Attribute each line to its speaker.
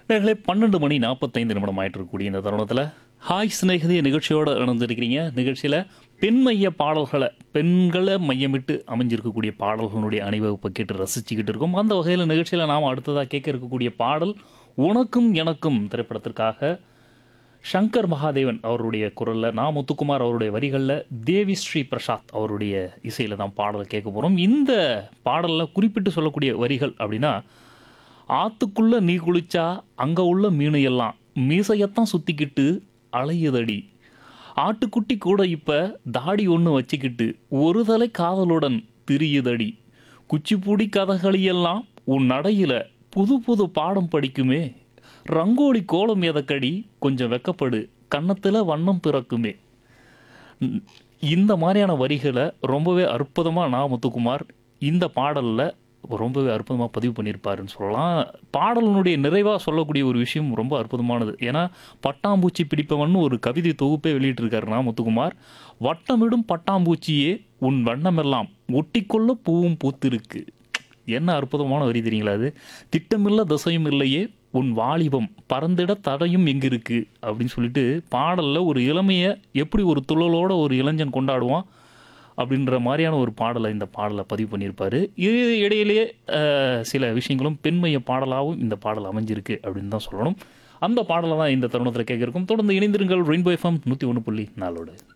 Speaker 1: நேர்களே பன்னெண்டு மணி நாற்பத்தைந்து நிமிடம் ஆயிட்டு இருக்கக்கூடிய இந்த தருணத்தில் ஹாய் சிநேகிதிய நிகழ்ச்சியோடு இணைஞ்சிருக்கிறீங்க நிகழ்ச்சியில் பெண்மைய பாடல்களை பெண்களை மையமிட்டு அமைஞ்சிருக்கக்கூடிய பாடல்களுடைய அணிவகுப்பை கேட்டு ரசிச்சுக்கிட்டு இருக்கோம் அந்த வகையில் நிகழ்ச்சியில் நாம் அடுத்ததாக கேட்க இருக்கக்கூடிய பாடல் உனக்கும் எனக்கும் திரைப்படத்திற்காக சங்கர் மகாதேவன் அவருடைய குரலில் நா முத்துக்குமார் அவருடைய வரிகளில் தேவி ஸ்ரீ பிரசாத் அவருடைய இசையில் தான் பாடல் கேட்க போகிறோம் இந்த பாடலில் குறிப்பிட்டு சொல்லக்கூடிய வரிகள் அப்படின்னா ஆத்துக்குள்ள நீ குளிச்சா அங்கே உள்ள மீனு எல்லாம் மீசையத்தான் சுற்றிக்கிட்டு அலையுதடி ஆட்டுக்குட்டி கூட இப்போ தாடி ஒன்று வச்சுக்கிட்டு ஒரு தலை காதலுடன் திரியுதடி குச்சிப்புடி கதகளியெல்லாம் உன் நடையில புது புது பாடம் படிக்குமே ரங்கோலி கோலம் எதக்கடி கொஞ்சம் வெக்கப்படு கன்னத்தில் வண்ணம் பிறக்குமே ம், இந்த மாதிரியான வரிகளை ரொம்பவே அற்புதமாக நா முத்துக்குமார் இந்த பாடலில் ரொம்பவே அற்புதமாக பதிவு பண்ணியிருப்பாருன்னு சொல்லலாம் பாடலினுடைய நிறைவாக சொல்லக்கூடிய ஒரு விஷயம் ரொம்ப அற்புதமானது ஏன்னா பட்டாம்பூச்சி பிடிப்பவன் ஒரு கவிதை தொகுப்பே வெளியிட்டிருக்காரு நா முத்துக்குமார் வட்டமிடும் பட்டாம்பூச்சியே உன் வண்ணமெல்லாம் ஒட்டிக்கொள்ள பூவும் பூத்திருக்கு என்ன அற்புதமான வரி தெரியுங்களா அது திட்டமில்ல திசையும் இல்லையே உன் வாலிபம் பறந்திட தடையும் எங்க இருக்கு அப்படின்னு சொல்லிட்டு பாடல்ல ஒரு இளமையை எப்படி ஒரு துள்ளலோட ஒரு இளைஞன் கொண்டாடுவான் அப்படின்ற மாதிரியான ஒரு பாடலை இந்த பாடலை பதிவு பண்ணியிருப்பாரு இது இடையிலேயே அஹ், சில விஷயங்களும் பெண்மைய பாடலாகவும் இந்த பாடல் அமைஞ்சிருக்கு அப்படின்னு தான் சொல்லணும் அந்த பாடலை தான் இந்த தருணத்தில் கேட்க இருக்கும் தொடர்ந்து இணைந்திருங்கள் ரெயின்போ எஃப்எம் நூற்றி ஒன்று புள்ளி நாலோடு